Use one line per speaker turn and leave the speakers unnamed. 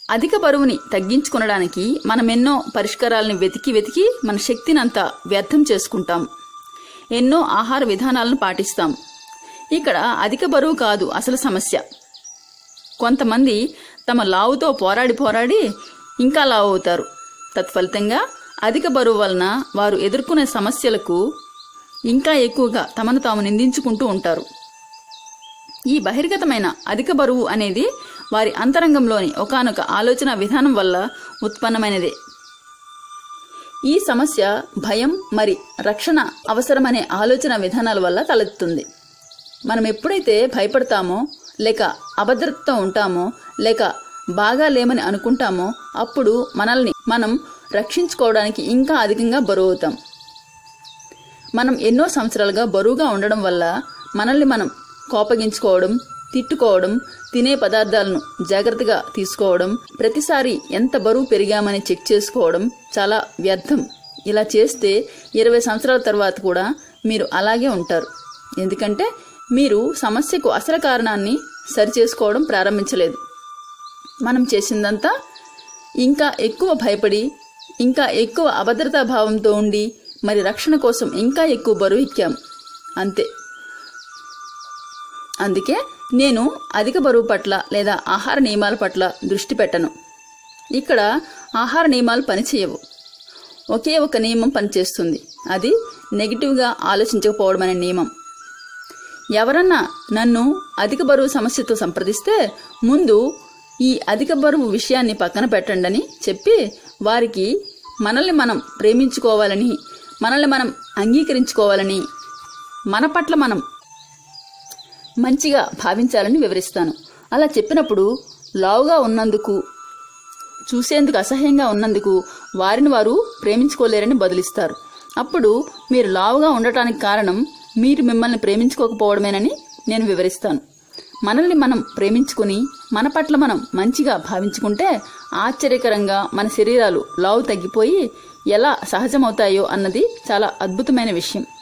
అధిక బరువుని తగ్గించుకొనడానికి మనం ఎన్నో పరిష్కారాలను వెతికి వెతికి మన శక్తిని అంతా వ్యర్థం చేసుకుంటాం ఎన్నో ఆహార విధానాలను పాటిస్తాం ఇక్కడ అధిక బరువు కాదు అసలు సమస్య కొంతమంది తమ లావుతో పోరాడి పోరాడి ఇంకా లావు అవుతారు తత్ఫలితంగా అధిక బరువు వలన వారు ఎదుర్కొనే సమస్యలకు ఇంకా ఎక్కువగా తమను తాము నిందించుకుంటూ ఉంటారు ఈ బహిర్గతమైన అధిక బరువు అనేది వారి అంతరంగంలోని ఒకానొక ఆలోచన విధానం వల్ల ఉత్పన్నమైనదే ఈ సమస్య భయం మరి రక్షణ అవసరమనే ఆలోచన విధానాల వల్ల తలెత్తుతుంది మనం ఎప్పుడైతే భయపడతామో లేక అభద్రతతో ఉంటామో లేక బాగా లేమని అనుకుంటామో అప్పుడు మనల్ని మనం రక్షించుకోవడానికి ఇంకా అధికంగా బరువు అవుతాం మనం ఎన్నో సంవత్సరాలుగా బరువుగా ఉండడం వల్ల మనల్ని మనం కోపగించుకోవడం తిట్టుకోవడం తినే పదార్థాలను జాగ్రత్తగా తీసుకోవడం ప్రతిసారి ఎంత బరువు పెరిగామని చెక్ చేసుకోవడం చాలా వ్యర్థం ఇలా చేస్తే ఇరవై సంవత్సరాల తర్వాత కూడా మీరు అలాగే ఉంటారు ఎందుకంటే మీరు సమస్యకు అసలు కారణాన్ని సరిచేసుకోవడం ప్రారంభించలేదు మనం చేసిందంతా ఇంకా ఎక్కువ భయపడి ఇంకా ఎక్కువ అభద్రతా భావంతో ఉండి మరి రక్షణ కోసం ఇంకా ఎక్కువ బరువు ఎక్కాం అంతే అందుకే నేను అధిక బరువు పట్ల లేదా ఆహార నియమాల పట్ల దృష్టి పెట్టను ఇక్కడ ఆహార నియమాలు పనిచేయవు ఒకే ఒక నియమం పనిచేస్తుంది అది నెగిటివ్గా ఆలోచించకపోవడం అనే నియమం ఎవరన్నా నన్ను అధిక బరువు సమస్యతో సంప్రదిస్తే ముందు ఈ అధిక బరువు విషయాన్ని పక్కన పెట్టండి అని చెప్పి వారికి మనల్ని మనం ప్రేమించుకోవాలని మనల్ని మనం అంగీకరించుకోవాలని మన పట్ల మనం మంచిగా భావించాలని వివరిస్తాను అలా చెప్పినప్పుడు లావుగా ఉన్నందుకు చూసేందుకు అసహ్యంగా ఉన్నందుకు వారిని వారు ప్రేమించుకోలేరని బదులిస్తారు అప్పుడు మీరు లావుగా ఉండటానికి కారణం మీరు మిమ్మల్ని ప్రేమించుకోకపోవడమేనని నేను వివరిస్తాను మనల్ని మనం ప్రేమించుకుని మన పట్ల మనం మంచిగా భావించుకుంటే ఆశ్చర్యకరంగా మన శరీరాలు లావు తగ్గిపోయి ఎలా సహజమవుతాయో అన్నది చాలా అద్భుతమైన విషయం